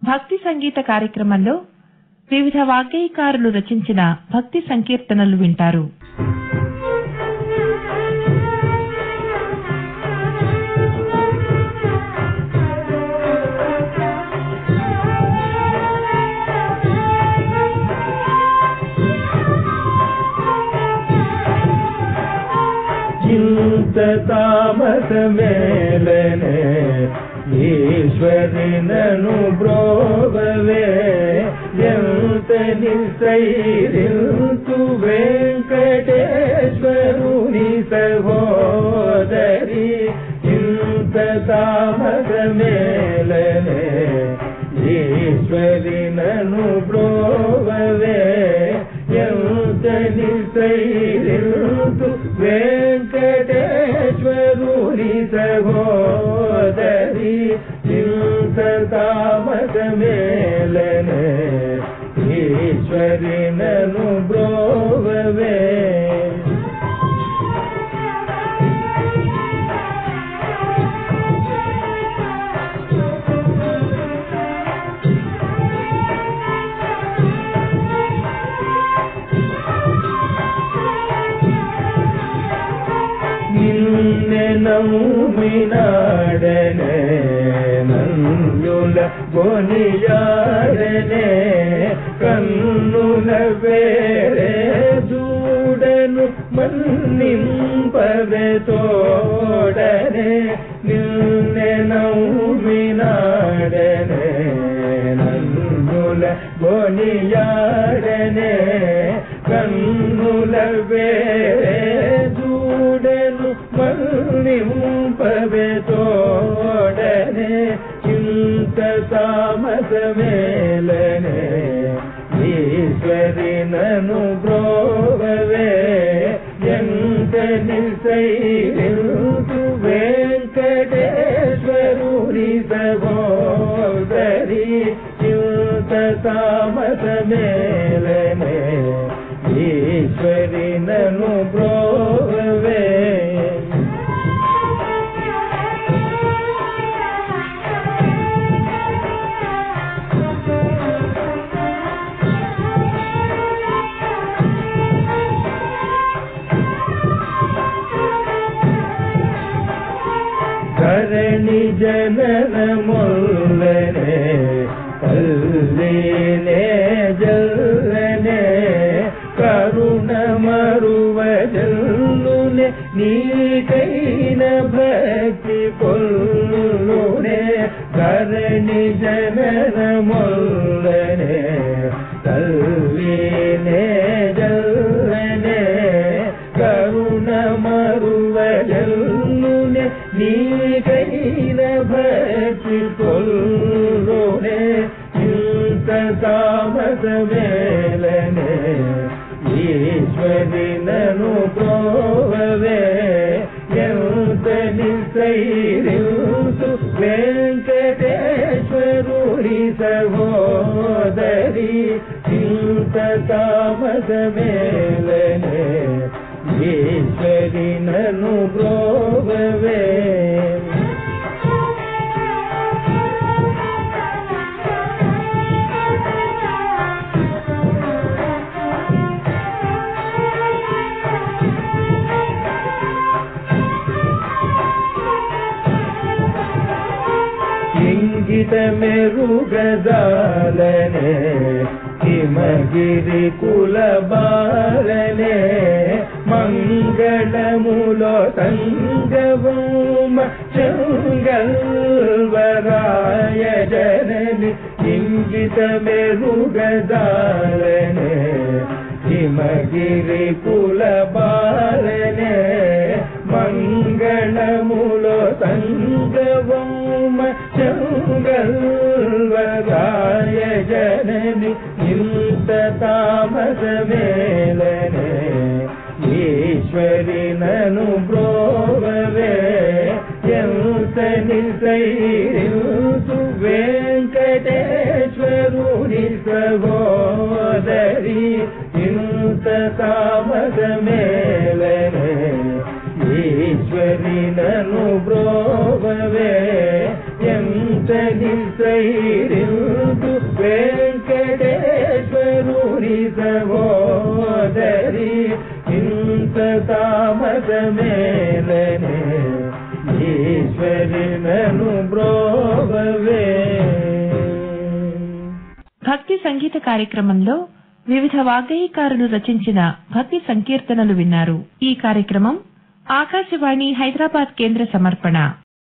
భక్తి సంగీత కార్యక్రమంలో వివిధ వాగ్గేయకారులు రచించిన భక్తి సంకీర్తనలు వింటారు ಇಂತ ತಾಮಸ ಮೇಲನೆ ಈಶ್ವರಿನನು ಬ್ರೋವವೇ ಎಂತ ನಿಸೈರಿಂತು ವೆಂಕಟೇಶ್ವರುನಿ ಸಹೋದರಿ ಇಂತ ತಾಮಸ ಮೇಲನೆ ಈಶ್ವರಿನನು ಬ್ರೋವವೇ ಎಂತ ನಿಸೈರಿಂತು వెంకటేశ్వరుని సహోదరి ఇంత తామస మేలనే ఈశ్వరి నను బ్రోవవే నిన్నె నమ్మినాడనే నందుల కొనియాడనే కన్నుల వేరే చూడను మన్నింపవే తోడనే నిన్నె నమ్మినాడనే నందుల కొనియాడనే కన్నుల వేరే చూడను మన్నింపవే తోడనే ఇంత తామస మేలనే ఈశ్వరి నను బ్రోవవే ఎంత నిసైరింతు వెంకటేశ్వరుని సహోదరి ఇంత తామస మేలనే ఈశ్వరి నను బ్రోవవే ధరణి జనన మొల్లనే తల్లినే జల్లనే కరుణ మరువ జల్లునే నీకైన భక్తి పొల్లునే ధరణి జనన మొల్లనే తల్లినే జల్లనే కరుణ మరువ జల్లునే నీకైన భక్తి కొల్లునే ఇంత తామస వేలనే ఈశ్వరి నను ప్రోవవే ఎంత నిసైరింసు వెంకటేశ్వరుని సహోదరి ఇంత తామస వేలనే ఈశ్వరి నను బ్రోవవే ఇంగిత మెరుగదాలనే హిమగిరి కుల బాలనే మంగళములో సంగవోమ చంగల్వరాయ జనని ఇంగిత మెరుగదాలనే హిమగిరి కుల బాలనే మంగళములో సంగవోమ చంగల్వరాయ జనని ఇంత తామస మేలనే ఈశ్వరి నను బ్రోవవే ఎంత నిసైరింసు వెంకటేశ్వరుని సహోదరి ఇంత తామస మేలనే ఈశ్వరి నను బ్రోవవే ఎంత నిసైరింసు సహోదరి ఇంత తామసమేలనే ఈశ్వరి నను బ్రోవవే భక్తి సంగీత కార్యక్రమంలో వివిధ వాగ్గేయకారులు రచించిన భక్తి సంకీర్తనలు విన్నారు ఈ కార్యక్రమం ఆకాశవాణి హైదరాబాద్ కేంద్ర సమర్పణ